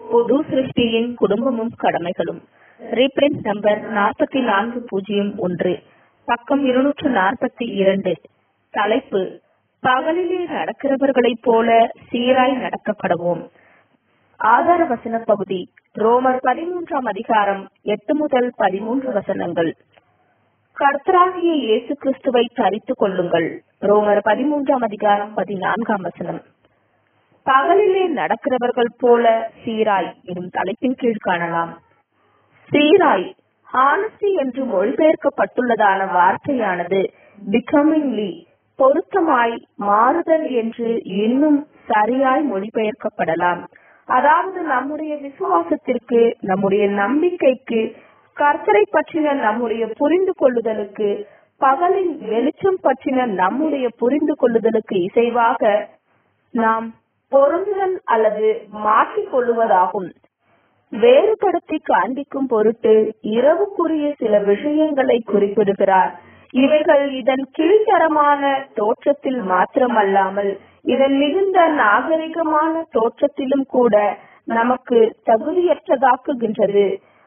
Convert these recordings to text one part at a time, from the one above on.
புது சிருஷ்டியின் குடும்பமும் கடமைகளும் reprint number நாற்பத்தி நான்கு பூஜ்ஜியம் ஒன்று பக்கம் இருநூற்று நாற்பத்தி இரண்டு தலைப்பு பகலிலே நடக்கிறவர்களைப் போல சீராய் நடக்கப்படவும் ஆதார வசன பகுதி ரோமர் பதிமூன்றாம் அதிகாரம் எட்டு முதல் பதிமூன்று வசனங்கள் கர்த்தராகிய இயேசு கிறிஸ்துவை தரித்துக் கொள்ளுங்கள் ரோமர் பதிமூன்றாம் அதிகாரம் பதினான்காம் வசனம் பகலிலே நடக்கிறவர்கள் போல சீராய் எனும் தலைப்பின் கீழ் காணலாம் சீராய் ஹானசி என்று மொழிபெயர்க்கப்பட்டுள்ளதான வார்த்தையானது பிகமிங்லி பொருத்தமாய் மாறுதல் என்று இன்னும் சரியாய் மொழிபெயர்க்கப்படலாம் அதாவது நம்முடைய விசுவாசத்திற்கு நம்முடைய நம்பிக்கைக்கு கர்த்தரை பற்றின நம்முடைய புரிந்து கொள்ளுதலுக்கு பகலின் வெளிச்சம் பற்றின நம்முடைய புரிந்து கொள்ளுதலுக்கு இசைவாக நாம் பொருந்துதல் அல்லது மாற்றிக் கொள்ளுவதாகும் வேறுபடுத்தி காண்பிக்கும் பொருட்டு இரவுக்குரிய சில விஷயங்களை குறிப்பிடுகிறார் இவைகள் இதன் கீழ்த்தரமான தோற்றத்தில் மாத்திரமல்லாமல் இதன் மிகுந்த நாகரிகமான தோற்றத்திலும் கூட நமக்கு தகுதியற்றதாக்குகின்றது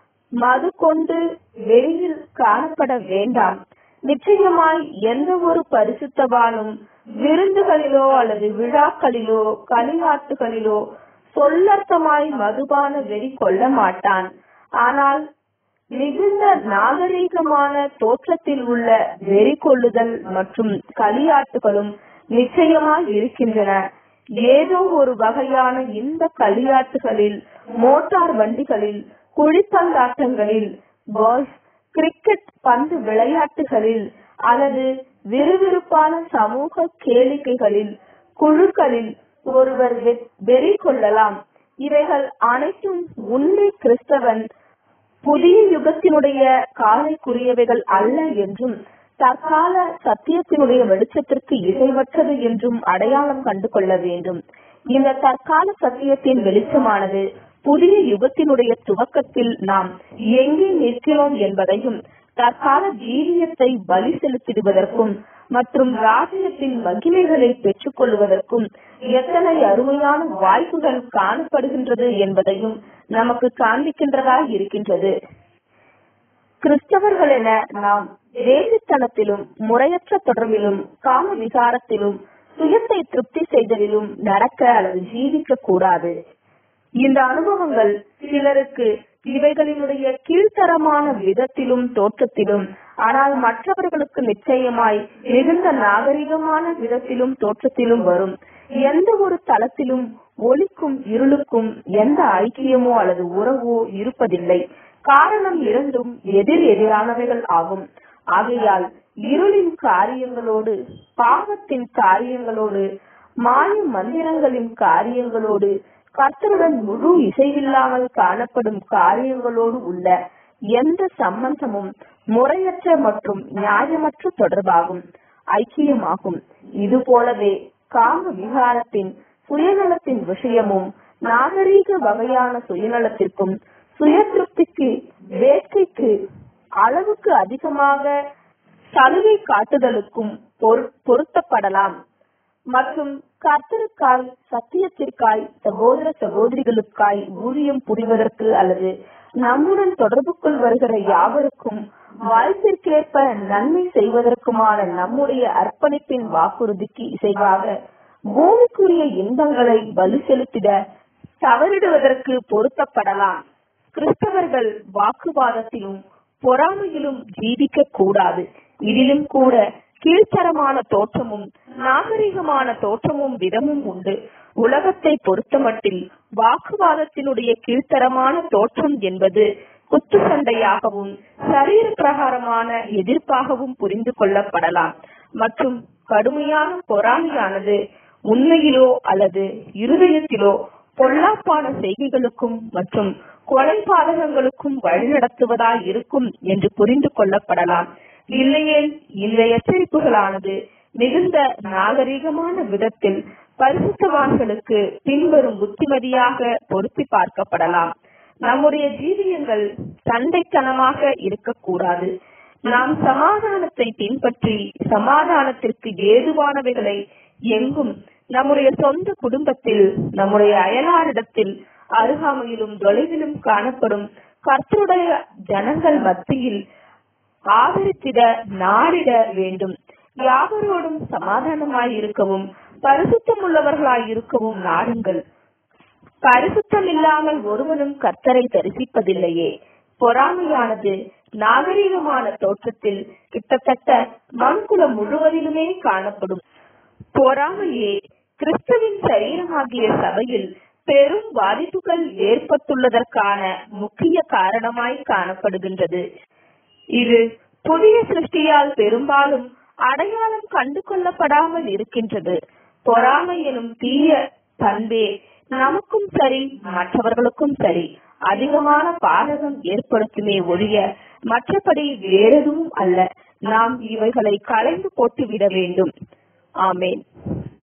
மது கொண்டு வெளியில் காணப்பட வேண்டாம் நிச்சயமாய் எந்த ஒரு பரிசுத்தவானும் விருந்துகளிலோ அல்லது விழாக்களிலோ களியாட்டுகளிலோ சொல்லர்த்தமாய் மதுபான வெறி கொள்ள மாட்டான் ஆனால் மிகுந்த நாகரீகமான தோற்றத்தில் உள்ள வெறி கொள்ளுதல் மற்றும் களியாட்டுகளும் நிச்சயமாய் இருக்கின்றன ஏதோ ஒரு வகையான இந்த களியாட்டுகளில் மோட்டார் வண்டிகளில் குழிப்பந்தாட்டங்களில் பால்ஸ் கிரிக்கெட் பந்து விளையாட்டுகளில் அல்லது விறுவிறுப்பான சமூக கேளிக்கைகளில் குழுக்களில் ஒருவர் வெறி கொள்ளலாம் இவைகள் அனைத்தும் உண்மை கிறிஸ்தவன் புதிய யுகத்தினுடைய காலைக்குரியவைகள் அல்ல என்றும் தற்கால சத்தியத்தினுடைய வெளிச்சத்திற்கு இசைவற்றது என்றும் அடையாளம் கண்டு கொள்ள வேண்டும் இந்த தற்கால சத்தியத்தின் வெளிச்சமானது புதிய யுகத்தினுடைய துவக்கத்தில் நாம் எங்கே நிற்கிறோம் என்பதையும் தற்கால ஜீவியத்தை பலி செலுத்திடுவதற்கும் மற்றும் ராஜ்யத்தின் மகிமைகளை பெற்றுக் கொள்வதற்கும் எத்தனை அருமையான வாய்ப்புகள் காணப்படுகின்றது என்பதையும் நமக்கு காண்பிக்கின்றதாய் இருக்கின்றது கிறிஸ்தவர்கள் என நாம் வேசித்தனத்திலும் முறையற்ற தொடர்பிலும் காம விகாரத்திலும் சுயத்தை திருப்தி செய்தலிலும் நடக்க அல்லது ஜீவிக்க கூடாது இந்த அனுபவங்கள் சிலருக்கு இவைகளினுடைய கீழ்த்தரமான விதத்திலும் தோற்றத்திலும் ஆனால் மற்றவர்களுக்கு நிச்சயமாய் மிகுந்த நாகரிகமான விதத்திலும் தோற்றத்திலும் வரும் எந்த ஒரு தளத்திலும் ஒளிக்கும் இருளுக்கும் எந்த ஐக்கியமோ அல்லது உறவோ இருப்பதில்லை காரணம் இரண்டும் எதிர் எதிரானவைகள் ஆகும் ஆகையால் இருளின் காரியங்களோடு பாவத்தின் காரியங்களோடு மாய மந்திரங்களின் காரியங்களோடு கர்த்தருடன் முழு இசைவில்லாமல் காணப்படும் காரியங்களோடு உள்ள எந்த சம்பந்தமும் முறையற்ற மற்றும் நியாயமற்ற தொடர்பாகும் ஐக்கியமாகும் இது போலவே காம விகாரத்தின் சுயநலத்தின் விஷயமும் நாகரீக வகையான சுயநலத்திற்கும் சுய திருப்திக்கு வேட்கைக்கு அளவுக்கு அதிகமாக சலுகை காட்டுதலுக்கும் பொருத்தப்படலாம் மற்றும் கர்த்தருக்காய் சத்தியத்திற்காய் சகோதர சகோதரிகளுக்காய் ஊழியம் புரிவதற்கு அல்லது நம்முடன் தொடர்புக்குள் வருகிற யாவருக்கும் வாய்ப்பிற்கேற்ப நன்மை செய்வதற்குமான நம்முடைய அர்ப்பணிப்பின் வாக்குறுதிக்கு இசைவாக பூமிக்குரிய இன்பங்களை பலி செலுத்திட தவறிடுவதற்கு பொருத்தப்படலாம் கிறிஸ்தவர்கள் வாக்குவாதத்திலும் பொறாமையிலும் ஜீவிக்க கூடாது இதிலும் கூட கீழ்த்தரமான தோற்றமும் நாகரிகமான தோற்றமும் விதமும் உண்டு உலகத்தை பொறுத்தமட்டில் வாக்குவாதத்தினுடைய கீழ்த்தரமான தோற்றம் என்பது குத்து சண்டையாகவும் சரீர பிரகாரமான எதிர்ப்பாகவும் புரிந்து கொள்ளப்படலாம் மற்றும் கடுமையான பொறாமையானது உண்மையிலோ அல்லது இருதயத்திலோ பொல்லாப்பான செய்கைகளுக்கும் மற்றும் கொலை பாதகங்களுக்கும் வழிநடத்துவதாய் இருக்கும் என்று புரிந்து கொள்ளப்படலாம் இல்லையேல் இந்த எச்சரிப்புகளானது மிகுந்த நாகரிகமான விதத்தில் பரிசுத்தவான்களுக்கு பின்வரும் புத்திமதியாக பொருத்தி பார்க்கப்படலாம் நம்முடைய ஜீவியங்கள் சண்டைத்தனமாக இருக்கக்கூடாது நாம் சமாதானத்தை பின்பற்றி சமாதானத்திற்கு ஏதுவானவைகளை எங்கும் நம்முடைய சொந்த குடும்பத்தில் நம்முடைய அயலாரிடத்தில் அருகாமையிலும் தொலைவிலும் காணப்படும் கர்த்தருடைய ஜனங்கள் மத்தியில் ஆதரித்திட நாடிட வேண்டும் யாவரோடும் சமாதானமாய் இருக்கவும் பரிசுத்தம் உள்ளவர்களாய் இருக்கவும் நாடுங்கள் பரிசுத்தம் இல்லாமல் ஒருவனும் கர்த்தரை தரிசிப்பதில்லையே பொறாமையானது நாகரீகமான தோற்றத்தில் கிட்டத்தட்ட மண்குலம் முழுவதிலுமே காணப்படும் பொறாமையே கிறிஸ்துவின் சரீரமாகிய சபையில் பெரும் பாதிப்புகள் ஏற்பட்டுள்ளதற்கான முக்கிய காரணமாய் காணப்படுகின்றது இது புதிய சிருஷ்டியால் பெரும்பாலும் அடையாளம் கண்டு கொள்ளப்படாமல் இருக்கின்றது பொறாமை எனும் தீய பண்பே நமக்கும் சரி மற்றவர்களுக்கும் சரி அதிகமான பாதகம் ஏற்படுத்துமே ஒழிய மற்றபடி வேறெதுவும் அல்ல நாம் இவைகளை களைந்து போட்டுவிட வேண்டும் ஆமேன்